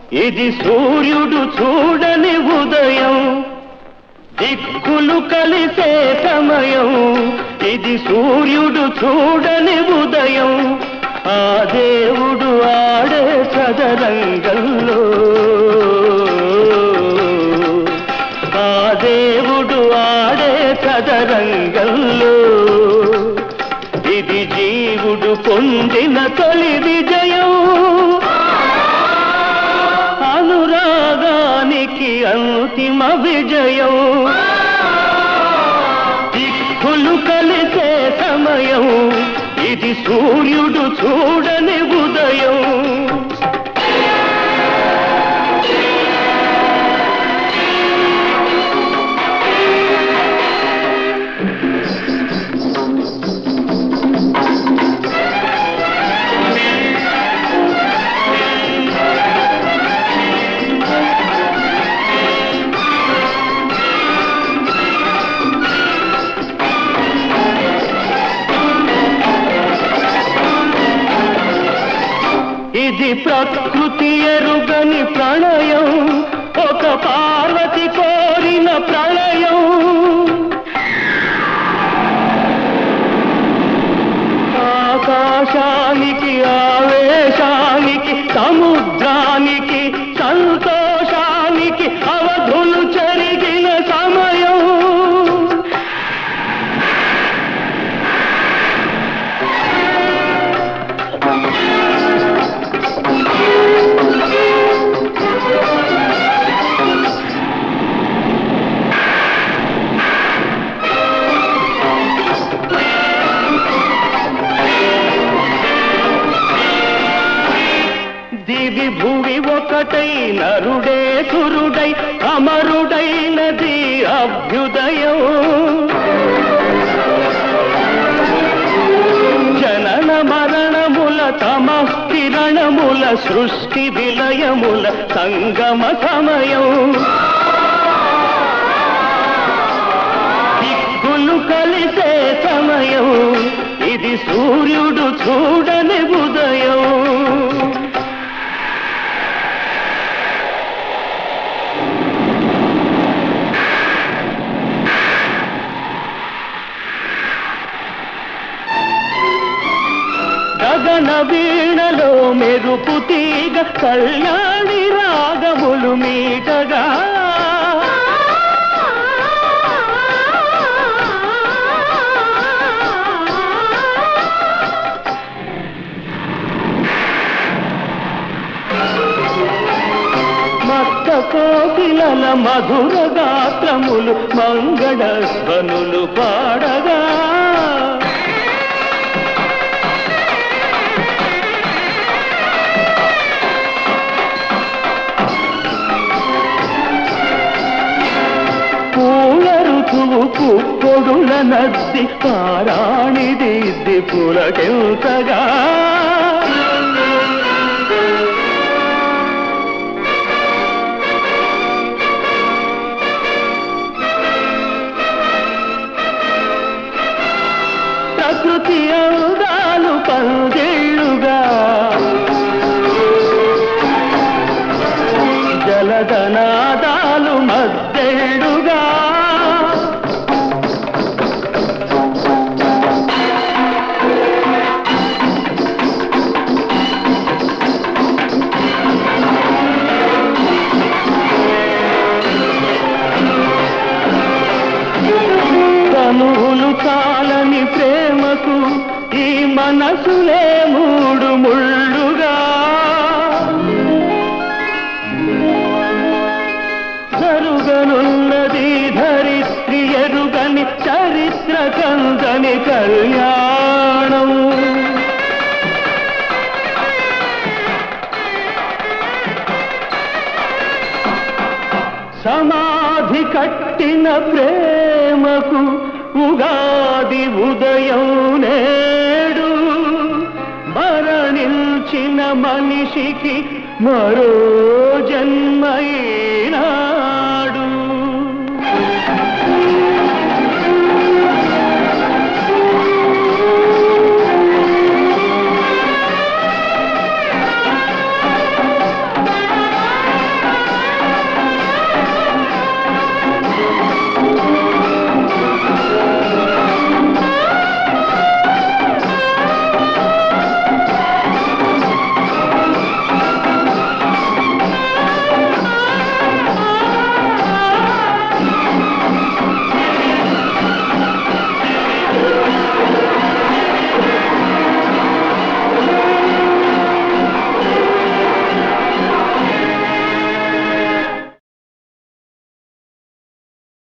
ఇది సూర్యుడు చూడని ఉదయం దిక్కులు కలిసే సమయం ఇది సూర్యుడు చూడని ఉదయం ఆ దేవుడు ఆడే సదరంగంలో ఆ దేవుడు ఆడే సదరంగంలో ఇది జీవుడు పొందిన తొలి విజయం అనురాగానికి అంతిమ విజయం దిక్కులు కలిసే సమయం ఇది సూర్యుడు చూడని ఉదయం ఇది ప్రకృతి ఎరుగని ప్రణయం ఒక పార్వతి కోరిన ప్రళయం ఆకాశానికి ఆవేశానికి సముద్రానికి సంతోషానికి అవధులు చెరిగిన సమయం దివి భువి ఒకటై నరుడే సురుడై అమరుడైనది అభ్యుదయం జనన మరణముల తమస్కిరణముల సృష్టి విలయముల సంగమ సమయం దిక్కులు కలిసే సమయం ఇది సూర్యుడు చూడని ఉదయం గగన వీణలో మెరుపు తీగ కళ్యాణి రాగములు మీటగా మత్త కోకిలల మధుర గాత్రములు మంగళ ధ్వనులు పాడగా పూల ఋతువు పుప్పొడుల నద్ది పారాణి దిద్ది పులకెంతగా ప్రకృతి అందాలు పందిళ్ళుగా జలధనాదాలు మద్దెళ్ళుగా కనువులు చాలని ప్రేమకు ఈ మనసులే మూడు ముళ్ళుగా జరుగనున్నది ధరిత్రి ఎరుగని చరిత్ర కందని కళ్యాణం సమాధి కట్టిన ప్రేమకు ఉగాది ఉదయం నేడు మరణించిన మనిషికి మరో